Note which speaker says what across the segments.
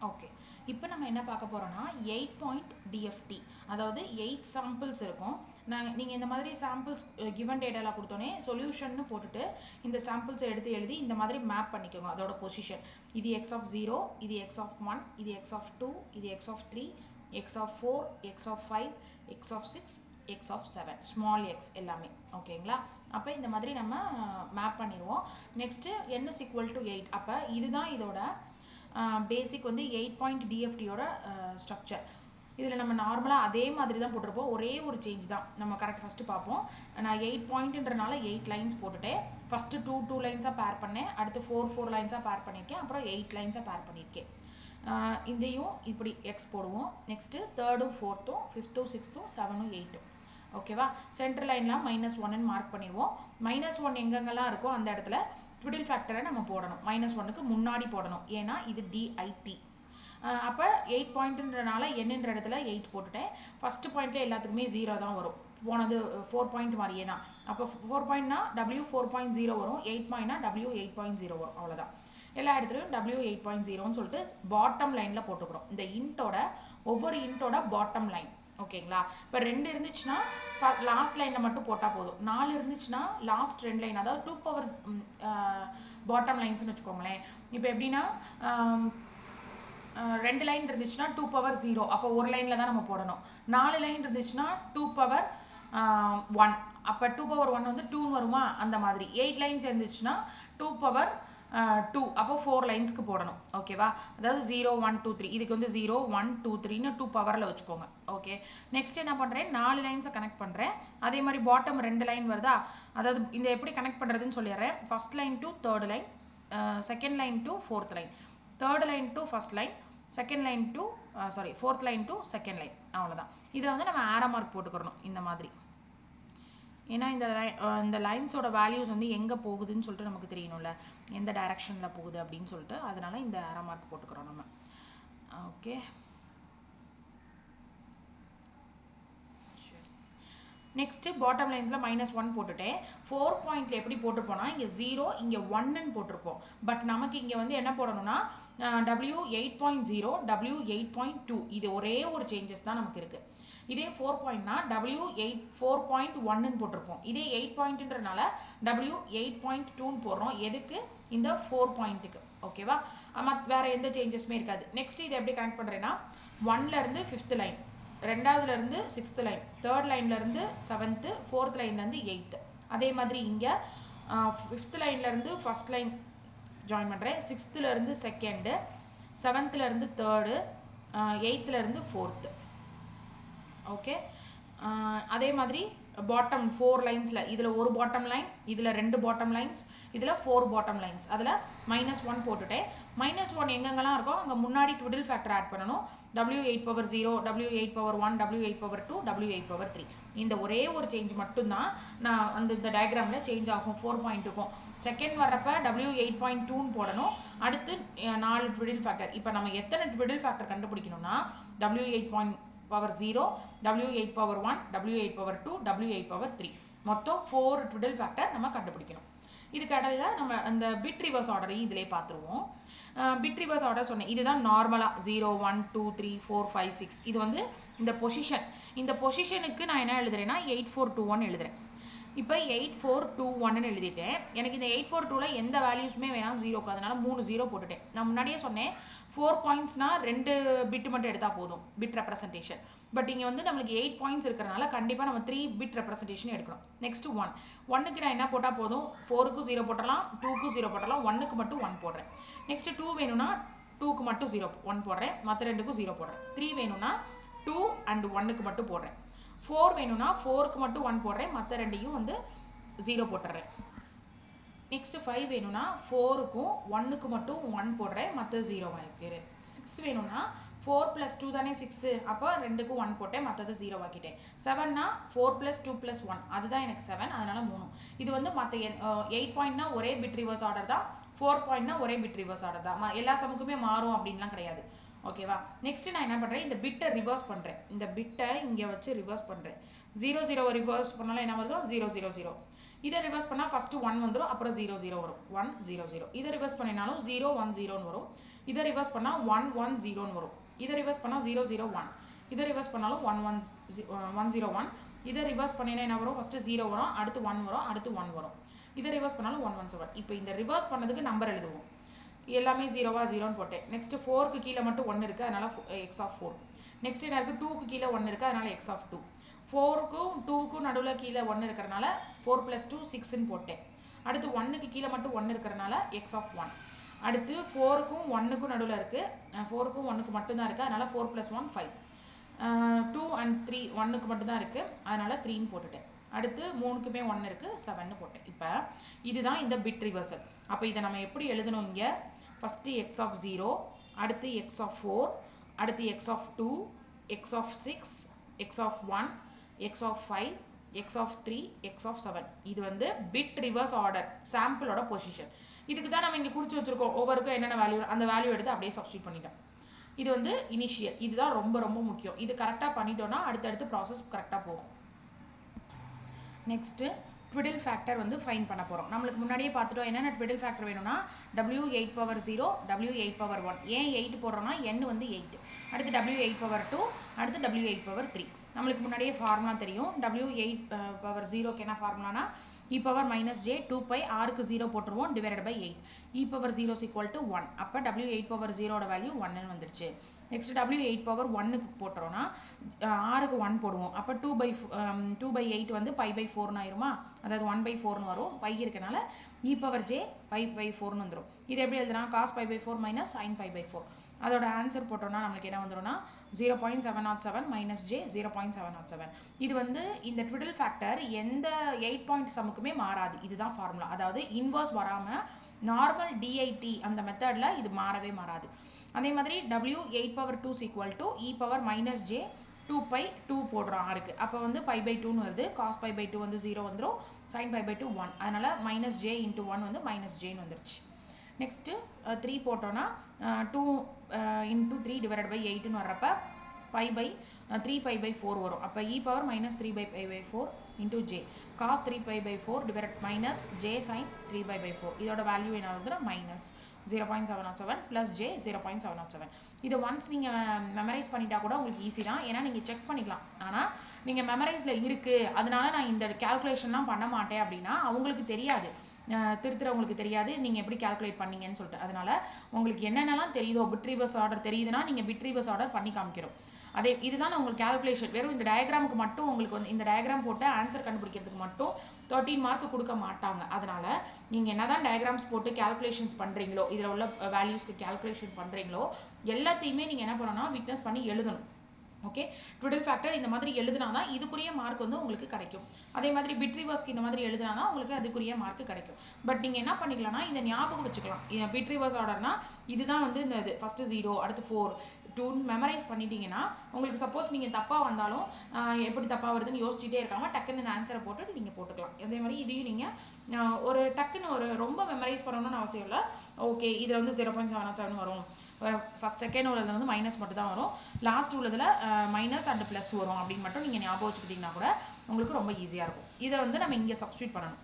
Speaker 1: okay இப்போ நம்ம என்ன பார்க்க போறோம்னா எயிட் பாயிண்ட் டிஎஃப்டி அதாவது எயிட் சாம்பிள்ஸ் இருக்கும் நாங்கள் நீங்கள் இந்த மாதிரி சாம்பிள்ஸ் கிவன் டேட்டாலாம் கொடுத்தோன்னே சொல்யூஷன்னு போட்டுட்டு இந்த சாம்பிள்ஸை எடுத்து எழுதி இந்த மாதிரி மேப் பண்ணிக்கோங்க அதோட பொசிஷன் இது எக்ஸ் ஆஃப் ஜீரோ இது எக்ஸ் ஆஃப் ஒன் இது எக்ஸ் ஆஃப் டூ இது x of three x of four x of five x of six x of seven small x எல்லாமே ஓகேங்களா அப்போ இந்த மாதிரி நம்ம மேப் பண்ணிடுவோம் next n is equal to eight அப்போ இதுதான் இதோட பேசிக் வந்து எயிட் பாயிண்ட் டிஎஃப்டியோட ஸ்ட்ரக்சர் இதில் நம்ம நார்மலாக அதே மாதிரி தான் போட்டிருப்போம் ஒரே ஒரு சேஞ்ச் தான் நம்ம கரெக்ட் ஃபஸ்ட்டு பார்ப்போம் நான் எயிட் பாயிண்ட்ன்றனால எயிட் லைன்ஸ் போட்டுட்டேன் ஃபஸ்ட்டு டூ டூ லைன்ஸாக பேர் பண்ணேன் அடுத்து ஃபோர் ஃபோர் லைன்ஸாக பேர் பண்ணியிருக்கேன் அப்புறம் எயிட் லைன்ஸாக பேர் பண்ணியிருக்கேன் ஆஹ் இதையும் இப்படி எக்ஸ் போடுவோம் நெக்ஸ்ட்டு தேர்டும் ஃபோர்த்தும் ஃபிஃப்த்தும் சிக்ஸ்த்தும் செவனும் எயிட்டும் ஓகேவா சென்டர் லைன்லாம் மைனஸ் ஒன்னு மார்க் பண்ணிடுவோம் மைனஸ் ஒன் எங்கெங்கெல்லாம் இருக்கோ அந்த இடத்துல ட்விடில் ஃபேக்டரை நம்ம போடணும் மைனஸ் ஒன்னுக்கு முன்னாடி போடணும் ஏன்னா இது டிஐடி அப்போ எயிட் பாயிண்ட்ன்றனால என்னன்ற இடத்துல எயிட் போட்டுட்டேன் ஃபஸ்ட்டு பாயிண்ட்ல எல்லாத்துக்குமே ஜீரோ தான் வரும் போனது ஃபோர் பாயிண்ட் மாதிரியே தான் அப்போ ஃபோர் பாயிண்ட்னா டபிள்யூ ஃபோர் பாயிண்ட் ஜீரோ வரும் எயிட் பாயிண்ட்னா டபிள்யூ எயிட் பாயிண்ட் ஜீரோ வரும் அவ்வளோதான் எல்லா இடத்துலையும் டபிள்யூ எயிட் பாயிண்ட் ஜீரோன்னு சொல்லிட்டு பாட்டம் லைனில் போட்டுக்கிறோம் இந்த இன்ட்டோட ஒவ்வொரு இன்ட்டோட பாட்டம் லைன் ஓகேங்களா இப்போ ரெண்டு இருந்துச்சுன்னா லாஸ்ட் லைனில் மட்டும் போட்டால் போதும் நாலு இருந்துச்சுன்னா லாஸ்ட் ரெண்டு லைன் அதாவது டூ பவர்ஸ் பாட்டம் லைன்ஸ்னு வச்சுக்கோங்களேன் இப்போ எப்படின்னா ஆம், அஹ் ரெண்டு லைன் இருந்துச்சுன்னா டூ பவர் ஜீரோ அப்போ ஒரு லைனில் தான் நம்ம போடணும் நாலு லைன் இருந்துச்சுன்னா டூ பவர் ஒன் அப்போ டூ பவர் ஒன் வந்து டூன்னு வருமா அந்த மாதிரி எயிட் லைன்ஸ் இருந்துச்சுன்னா டூ பவர் டூ அப்போ ஃபோர் லைன்ஸ்க்கு போடணும் ஓகேவா அதாவது ஜீரோ ஒன் டூ த்ரீ இதுக்கு வந்து ஜீரோ ஒன் டூ த்ரீன்னு டூ பவரில் வச்சுக்கோங்க ஓகே நெக்ஸ்ட் என்ன பண்ணுறேன் நாலு லைன்ஸை கனெக்ட் பண்ணுறேன் அதே மாதிரி பாட்டம் ரெண்டு லைன் வருதா அதாவது இந்த எப்படி கனெக்ட் பண்ணுறதுன்னு சொல்லிடுறேன் first line to third line second line to fourth line third line to first line second line to sorry fourth line to second line அவ்வளோதான் இதில் வந்து நம்ம ஆரோ மார்க் போட்டுக்கிறணும் இந்த மாதிரி ஏன்னா இந்த லை- அஹ் இந்த லைன்ஸோட வேல்யூஸ் வந்து எங்கே போகுதுன்னு சொல்லிட்டு நமக்கு தெரியணும்ல எந்த டைரக்ஷனில் போகுது அப்படின்னு சொல்லிட்டு அதனால இந்த ஆரோ மார்க் போட்டுக்கிறோம் நம்ம ஓகே நெக்ஸ்ட் பாட்டம் லைன்ஸ்ல மைனஸ் ஒன் போட்டுட்டேன் ஃபோர் பாயிண்ட்ல எப்படி போட்டிருப்போம்னா இங்க ஜீரோ இங்க ஒன்னு போட்டிருப்போம் பட் நமக்கு இங்க வந்து என்ன போடணும்னா W eight point zero W eight point two இது ஒரே ஒரு சேஞ்சஸ் தான் நமக்கு இருக்கு இதே ஃபோர் பாயிண்ட்னா டபிள்யூ எயிட் ஃபோர் பாயிண்ட் ஒன்னு போட்டிருப்போம் இதே எயிட் பாயிண்ட்ன்றனால டபிள்யூ எயிட் பாயிண்ட் டூன்னு போடுறோம் எதுக்கு இந்த ஃபோர் பாயிண்ட்டுக்கு ஓகேவா மத் வேற எந்த சேஞ்சஸுமே இருக்காது நெக்ஸ்ட் இது எப்படி கனெக்ட் பண்றேன்னா ஒன்ல இருந்து ஃபிஃப்த் லைன் ரெண்டாவதுல இருந்து சிக்ஸ்த் லைன் தேர்ட் லைன்ல இருந்து செவன்த்து ஃபோர்த் லைன்ல இருந்து எயித்து அதே மாதிரி இங்க ஃபிஃப்த் லைன்ல இருந்து ஃபர்ஸ்ட் லைன் ஜாயின் பண்றேன் சிக்ஸ்த்ல இருந்து செகண்டு செவன்த்ல இருந்து தேர்டு எயித்துல இருந்து ஃபோர்த்து ஓகே அதே மாதிரி பாட்டம் ஃபோர் லைன்ஸில் இதில் ஒரு பாட்டம் லைன் இதில் ரெண்டு பாட்டம் லைன்ஸ் இதில் ஃபோர் பாட்டம் லைன்ஸ் அதில் மைனஸ் ஒன் போட்டுட்டேன் மைனஸ் ஒன் எங்கெங்கெல்லாம் இருக்கோ அங்கே முன்னாடி ட்விடில் ஃபேக்டர் ஆட் பண்ணணும் W eight power zero W eight power one W eight power two W eight power three இந்த ஒரே ஒரு சேஞ்ச் மட்டும்தான் நான் அந்த இந்த டயக்ராமில் சேஞ்ச் ஆகும் ஃபோர் பாயிண்ட்டுக்கும் செகண்ட் வர்றப்ப டபிள்யூ எயிட் பாயிண்ட் டூன்னு போடணும் அடுத்து அஹ், நாலு ட்விடில் ஃபேக்டர் இப்போ நம்ம எத்தனை ட்விடில் ஃபேக்டர் கண்டுபிடிக்கணும்னா W eight point power zero W eight power one W eight power two W eight power three மொத்தம் ஃபோர் ட்விடில் ஃபேக்டர் நம்ம கண்டுபிடிக்கணும் இதுக்கு இடையில நம்ம அந்த பிட் ரிவர்ஸ் ஆர்டரையும் இதிலே பார்த்துருவோம் பிட் ரிவர்ஸ் ஆர்டர் சொன்னேன் இதுதான் நார்மலாக zero one two three four five six இது வந்து இந்த பொசிஷன் இந்த பொசிஷனுக்கு நான் என்ன எழுதுறேன்னா எயிட் ஃபோர் டூ ஒன் எழுதுறேன் இப்போ எயிட் ஃபோர் டூ ஒன்னு எழுதிட்டேன் எனக்கு இந்த எயிட் ஃபோர் டூவில் எந்த வேல்யூஸுமே வேணாம் ஜீரோக்கு அதனால மூணு ஜீரோ போட்டுட்டேன் நான் முன்னாடியே சொன்னேன் ஃபோர் பாயிண்ட்ஸ்னா ரெண்டு பிட் மட்டும் எடுத்தால் போதும் பிட் ரெப்ரசன்டேஷன் பட் இங்கே வந்து நம்மளுக்கு எயிட் பாயிண்ட்ஸ் இருக்கிறனால கண்டிப்பாக நம்ம த்ரீ பிட் ரெப்ரசன்டேஷன் எடுக்கணும் நெக்ஸ்ட் ஒன் ஒன்னுக்கு நான் என்ன போட்டால் போதும் ஃபோருக்கும் ஜீரோ போட்டலாம் டூக்கும் ஜீரோ போட்டலாம் ஒன்னுக்கு மட்டும் ஒன் போடுறேன் நெக்ஸ்ட் டூ வேணும்னா டூக்கு மட்டும் ஜீரோ ஒன் போடுறேன் மற்ற ரெண்டுக்கும் ஜீரோ போடுறேன் த்ரீ வேணும்னா டூ அண்ட் ஒன்னுக்கு மட்டும் போடுறேன் ஃபோர் வேணும்னா ஃபோருக்கு மட்டும் ஒன் போடுறேன் மற்ற ரெண்டையும் வந்து ஜீரோ போட்டுறேன் நெக்ஸ்ட் ஃபைவ் வேணும்னா ஃபோருக்கும் ஒன்னுக்கு மட்டும் ஒன் போடுறேன் மற்ற ஜீரோ ஆக்கிக்கிறேன் சிக்ஸ் வேணும்னா ஃபோர் ப்ளஸ் டூ தானே சிக்ஸு அப்போ ரெண்டுக்கும் ஒன் போட்டேன் மற்றது ஜீரோ ஆக்கிட்டேன் செவன்னா four plus two plus one அதுதான் எனக்கு செவன் அதனால மூணு இது வந்து மற்ற எயிட் பாயிண்ட்னா ஒரே பிட் ரிவர்ஸ் ஆர்டர் தான் ஃபோர் பாயிண்ட்னா ஒரே பிட் ரிவர்ஸ் ஆர்டர் தான் ம- எல்லா சமுக்குமே மாறும் அப்படின்லாம் கிடையாது ஓகேவா நெக்ஸ்ட் நான் என்ன பண்றேன் இந்த பிட்டை ரிவர்ஸ் பண்றேன் இந்த பிட்டை இங்க வச்சு ரிவர்ஸ் பண்றேன் ஜீரோ ஜீரோ ரிவர்ஸ் பண்ணாலும் என்ன வருதோ ஜீரோ ஜீரோ ஜீரோ இதை ரிவர்ஸ் பண்ணா ஃபர்ஸ்ட் ஒன் வந்துரும் அப்புறம் ஜீரோ ஜீரோ வரும் ஒன் ஜீரோ ஜீரோ இதை ரிவர்ஸ் பண்ணினாலும் ஜீரோ ஒன் ஜீரோன்னு வரும் இதை ரிவர்ஸ் பண்ணால் ஒன் ஒன் ஜீரோன்னு வரும் இதை ரிவர்ஸ் பண்ணால் ஜீரோ ஜீரோ ஒன் இதை ரிவர்ஸ் பண்ணாலும் one one one zero one இதை ரிவர்ஸ் பண்ணினா என்ன வரும் ஃபஸ்ட்டு ஜீரோ வரும் அடுத்து ஒன் வரும் அடுத்து ஒன் வரும் இதை ரிவர்ஸ் பண்ணாலும் ஒன் ஒன் செவன் இப்போ இந்த ரிவர்ஸ் பண்ணதுக்கு நம்பர் எழுதுவோம் எல்லாமே ஜீரோவா ஜீரோன்னு போட்டேன் நெக்ஸ்ட் ஃபோருக்கு கீழே மட்டும் ஒன்று இருக்குது அதனால எக்ஸ் ஆஃப் ஃபோர் நெக்ஸ்ட் என்ன இருக்குது டூக்கு கீழே ஒன்று இருக்குது அதனால எக்ஸ் ஆஃப் டூ ஃபோருக்கும் டூக்கும் நடுவில் கீழே ஒன்று இருக்கிறனால ஃபோர் ப்ளஸ் டூ சிக்ஸ்ன்னு போட்டேன் அடுத்து ஒன்றுக்கு கீழே மட்டும் ஒன்று இருக்கிறனால எக்ஸ் ஆஃப் ஒன் அடுத்து ஃபோருக்கும் ஒன்றுக்கும் நடுவில் இருக்குது ஃபோருக்கும் ஒன்றுக்கு மட்டும்தான் இருக்குது அதனால four plus one five two and three ஒன்றுக்கு மட்டும்தான் இருக்குது அதனால த்ரீன்னு போட்டுட்டேன் அடுத்து மூணுக்குமே ஒன்று இருக்குது செவன்னு போட்டேன் இப்போ இதுதான் இந்த பிட் ரிவர்சல் அப்போ இதை நம்ம எப்படி எழுதணும் இங்கே ஃபஸ்ட்டு எக்ஸ் ஆஃப் ஜீரோ அடுத்து எக்ஸ் ஆஃப் ஃபோர் அடுத்து x of two x of six x of one x of five x of three x of seven இது வந்து பிட் ரிவர்ஸ் ஆர்டர் சாம்பிளோட பொசிஷன் இதுக்கு தான் நம்ம இங்கே குறிச்சு வச்சிருக்கோம் ஒவ்வொருக்கும் என்னென்ன வேல்யூ அந்த வேல்யூ எடுத்து அப்படியே சப்ஸ்டியூட் பண்ணிட்டோம் இது வந்து இனிஷியல் இதுதான் ரொம்ப ரொம்ப முக்கியம் இது கரெக்டாக பண்ணிட்டோம்னா அடுத்தடுத்து ப்ராசஸ் கரெக்டாக போகும் நெக்ஸ்ட்டு ட்விடில் ஃபேக்டர் வந்து ஃபைன் பண்ண போகிறோம் நம்மளுக்கு முன்னாடியே பார்த்துட்டோம் என்னென்ன ட்விடில் ஃபேக்டர் வேணும்னா W eight power zero W eight power one ஏன் எயிட் போடுறோம்னா என் வந்து எயிட் அடுத்து டபிள்யூ எயிட் பவர் டூ அடுத்து டபிள்யூ எயிட் பவர் த்ரீ நம்மளுக்கு முன்னாடியே ஃபார்முலா தெரியும் டபிள்யூ எயிட் பவர் ஜீரோக்கு என்ன ஃபார்முலானா e power minus j two pi ஆருக்கு ஜீரோ போட்டுருவோம் divided by eight e power zero equal to one அப்போ டபிள்யூ எயிட் பவர் ஜீரோட வேல்யூ ஒன்னு வந்துருச்சு நெக்ஸ்ட் டபிள்யூ எயிட் பவர் ஒன்னுக்கு போட்டுறோம்னா ஆறுக்கு ஒன் போடுவோம் அப்போ two pi two pi eight வந்து பை பை ஃபோர்னு ஆயிருமா அதாவது ஒன் பை ஃபோர்னு வரும் பை இருக்கனால e power j pi pi ஃபோர்னு வந்துடும் இது எப்படி எழுதுனா cos pi pi four minus sine pi pi four அதோட ஆன்சர் போட்டோம்னா நம்மளுக்கு என்ன வந்துடும்னா zero point seven nought seven minus j zero point seven nought seven இது வந்து இந்த ட்விடில் ஃபேக்டர் எந்த எயிட் பாயிண்ட் சமுக்குமே மாறாது இதுதான் ஃபார்முலா அதாவது இன்வர்ஸ் வராமல் நார்மல் டிஐடி அந்த மெத்தடில் இது மாறவே மாறாது அதே மாதிரி W eight power two equal to e power minus j two pi two போடுறோம் ஆருக்கு அப்போ வந்து பை பை டூன்னு வருது காஸ் பை பை டூ வந்து ஜீரோ வந்துடும் sine pi pi two one அதனால் மைனஸ் ஜே இன்ட்டு ஒன் வந்து மைனஸ் ஜேன்னு வந்துருச்சு நெக்ஸ்ட்டு த்ரீ போட்டோன்னா two into three divide by எயிட்னு வர்றப்ப pi pi three pi pi four வரும் அப்போ e power minus three pi by pi four into j cos three pi pi four divide minus j sine three pi pi four இதோட value என்ன வருதுன்னா minus zero point seven nought seven plus j zero point seven nought seven இதை once நீங்கள் memorise பண்ணிட்டா கூட உங்களுக்கு easy தான் ஏன்னா நீங்கள் செக் பண்ணிக்கலாம் ஆனால் நீங்கள் மெமரைஸில் இருக்குது அதனால நான் இந்த கேல்குலேஷன்லாம் பண்ண மாட்டேன் அப்படின்னா அவங்களுக்கு தெரியாது திருத்துறவங்களுக்கு தெரியாது நீங்கள் எப்படி கால்குலேட் பண்ணீங்கன்னு சொல்லிட்டு அதனால உங்களுக்கு என்னென்னலாம் தெரியுதோ பிட் ரிவர்ஸ் ஆர்டர் தெரியுதுன்னா நீங்கள் பிட் ரிவர்ஸ் ஆர்டர் பண்ணி காமிக்கிறோம் அதே இதுதான் உங்களுக்கு கால்குலேஷன் வெறும் இந்த டயக்ராமுக்கு மட்டும் உங்களுக்கு வந்து இந்த டயக்ராம் போட்டு ஆன்சர் கண்டுபிடிக்கிறதுக்கு மட்டும் தேர்ட்டீன் மார்க் கொடுக்க மாட்டாங்க அதனால நீங்கள் என்னதான் டயக்ராம்ஸ் போட்டு கால்குலேஷன்ஸ் பண்ணுறீங்களோ இதில் உள்ள வேல்யூஸ்க்கு கால்குலேஷன் பண்ணுறீங்களோ எல்லாத்தையுமே நீங்கள் என்ன பண்ணணும்னா விட்னஸ் பண்ணி எழுதணும் ஓகே ட்விடல் ஃபேக்டர் இந்த மாதிரி எழுதுனா தான் இதுக்குரிய மார்க் வந்து உங்களுக்கு கிடைக்கும் அதே மாதிரி பிட் ரிவர்ஸ்க்கு இந்த மாதிரி எழுதுனா தான் உங்களுக்கு அதுக்குரிய மார்க் கிடைக்கும் பட் நீங்கள் என்ன பண்ணிக்கலாம்னா இதை ஞாபகம் வச்சுக்கலாம் பிட் ரிவர்ஸ் ஆர்டர்னா இதுதான் வந்து இந்த இது ஃபஸ்ட்டு ஜீரோ அடுத்து ஃபோர் டூன்னு மெமரைஸ் பண்ணிட்டீங்கன்னா உங்களுக்கு சப்போஸ் நீங்கள் தப்பாக வந்தாலும் எப்படி தப்பாக வருதுன்னு யோசிச்சுட்டே இருக்காம டக்குன்னு இந்த ஆன்சரை போட்டுட்டு நீங்கள் போட்டுக்கலாம் அதே மாதிரி இதையும் நீங்கள் ஒரு டக்குன்னு ஒரு ரொம்ப மெமரைஸ் பண்ணணும்னு அவசியம் இல்லை ஓகே இதில் வந்து ஜீரோ பாயிண்ட் செவன் செவன் வரும் ஃபஸ்ட் செகண்ட் உள்ளதில் வந்து மைனஸ் மட்டும் தான் வரும் லாஸ்ட் உள்ளதில் மைனஸ் அண்ட் ப்ளஸ் வரும் அப்படின்னு மட்டும் நீங்கள் ஞாபகம் வச்சுக்கிட்டிங்கன்னா கூட உங்களுக்கு ரொம்ப ஈஸியாக இருக்கும் இதை வந்து நம்ம இங்கே சப்ஸ்டியூட் பண்ணணும்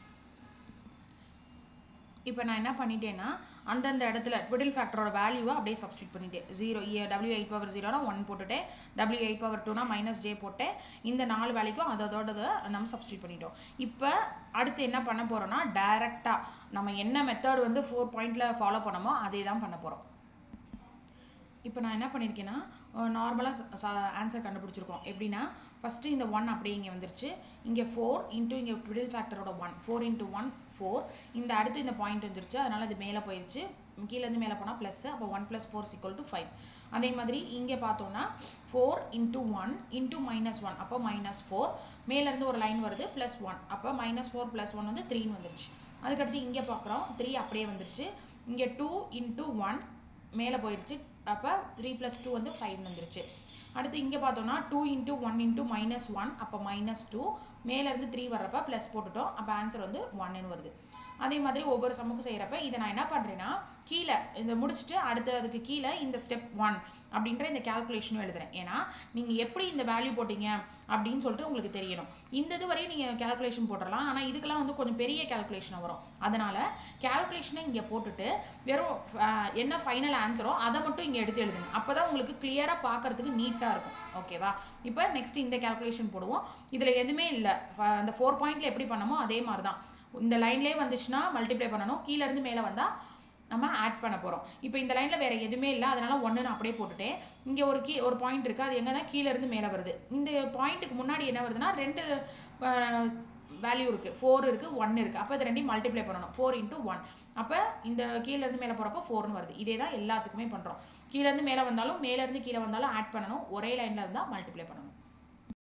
Speaker 1: இப்போ நான் என்ன பண்ணிட்டேன்னா அந்தந்த இடத்துல ட்விடில் ஃபேக்டரோட வேல்யூவை அப்படியே சப்ஸ்டியூட் பண்ணிட்டேன் ஜீரோ டபிள்யூ எயிட் பவர் ஜீரோனா ஒன் போட்டுட்டேன் டபிள்யூ எயிட் பவர் டூனா மைனஸ் ஜே போட்டேன் இந்த நாலு வேலைக்கும் அதோட நம்ம சப்ஸ்டியூட் பண்ணிட்டோம் இப்போ அடுத்து என்ன பண்ண போகிறோம்னா டைரெக்டாக நம்ம என்ன மெத்தட் வந்து ஃபோர் பாயிண்டில் ஃபாலோ பண்ணமோ அதே தான் பண்ண போகிறோம் இப்போ நான் என்ன பண்ணியிருக்கேன்னா நார்மலாக ஆன்சர் கண்டுபிடிச்சிருக்கோம் எப்படின்னா ஃபஸ்ட்டு இந்த ஒன் அப்படியே இங்கே வந்துருச்சு இங்கே ஃபோர் இன்ட்டு இங்கே ட்விடில் ஃபேக்டரோட one four into one four இந்த அடுத்து இந்த பாயிண்ட் வந்துருச்சு அதனால் இது மேலே போயிடுச்சு கீழேருந்து மேலே போனால் ப்ளஸ் அப்போ one plus four equal to five அதே மாதிரி இங்கே பார்த்தோன்னா four into one into minus one அப்போ மைனஸ் ஃபோர் மேலேருந்து ஒரு லைன் வருது ப்ளஸ் ஒன் அப்போ மைனஸ் ஃபோர் ப்ளஸ் ஒன் வந்து த்ரீன்னு வந்துருச்சு அதுக்கடுத்து இங்கே பார்க்குறோம் த்ரீ அப்படியே வந்துருச்சு இங்கே டூ இன்ட்டு ஒன் மேலே போயிடுச்சு அப்போ த்ரீ ப்ளஸ் டூ வந்து ஃபைவ் வந்துருச்சு அடுத்து இங்கே பார்த்தோம்னா two into one into minus one அப்போ மைனஸ் டூ மேலேருந்து த்ரீ வர்றப்ப ப்ளஸ் போட்டுட்டோம் அப்போ ஆன்சர் வந்து ஒன்னு வருது அதே மாதிரி ஒவ்வொரு சம்முக்கும் செய்கிறப்ப இதை நான் என்ன பண்ணுறேன்னா கீழே இந்த முடிச்சுட்டு அடுத்த அதுக்கு கீழே இந்த ஸ்டெப் ஒன் அப்படின்ற இந்த கேல்குலேஷனும் எழுதுறேன் ஏன்னா நீங்கள் எப்படி இந்த வேல்யூ போட்டீங்க அப்படின்னு சொல்லிட்டு உங்களுக்கு தெரியணும் இந்த இது வரையும் நீங்கள் கேல்குலேஷன் போட்டுடலாம் ஆனால் இதுக்கெல்லாம் வந்து கொஞ்சம் பெரிய கேல்குலேஷன் வரும் அதனால கேல்குலேஷனை இங்கே போட்டுட்டு வெறும் ஆஹ், என்ன ஃபைனல் ஆன்சரோ அதை மட்டும் இங்கே எடுத்து எழுதுங்க அப்போ தான் உங்களுக்கு கிளியராக பார்க்கறதுக்கு நீட்டாக இருக்கும் ஓகேவா இப்போ நெக்ஸ்ட் இந்த கேல்குலேஷன் போடுவோம் இதில் எதுவுமே இல்லை அந்த ஃபோர் பாயிண்ட்ல எப்படி பண்ணமோ அதே மாதிரி தான் இந்த லைன்லேயே வந்துச்சுன்னா மல்டிப்ளை பண்ணணும் கீழ இருந்து மேலே வந்தால் நம்ம ஆட் பண்ண போகிறோம் இப்போ இந்த லைனில் வேற எதுவுமே இல்லை அதனால ஒன்று நான் அப்படியே போட்டுட்டேன் இங்கே ஒரு கீ ஒரு பாயிண்ட் இருக்குது அது எங்கன்னா கீழ இருந்து மேலே வருது இந்த பாயிண்ட்டுக்கு முன்னாடி என்ன வருதுன்னா ரெண்டு வேல்யூ இருக்குது ஃபோர் இருக்குது ஒன் இருக்குது அப்போ இது ரெண்டையும் மல்டிப்ளை பண்ணணும் ஃபோர் இன்ட்டு ஒன் அப்போ இந்த கீழ இருந்து மேலே போகிறப்போ ஃபோர்னு வருது இதே தான் எல்லாத்துக்குமே பண்ணுறோம் கீழ இருந்து மேலே வந்தாலும் மேலே இருந்து கீழே வந்தாலும் ஆட் பண்ணணும் ஒரே லைனில் இருந்தால் மல்டிப்ளை பண்ணணும்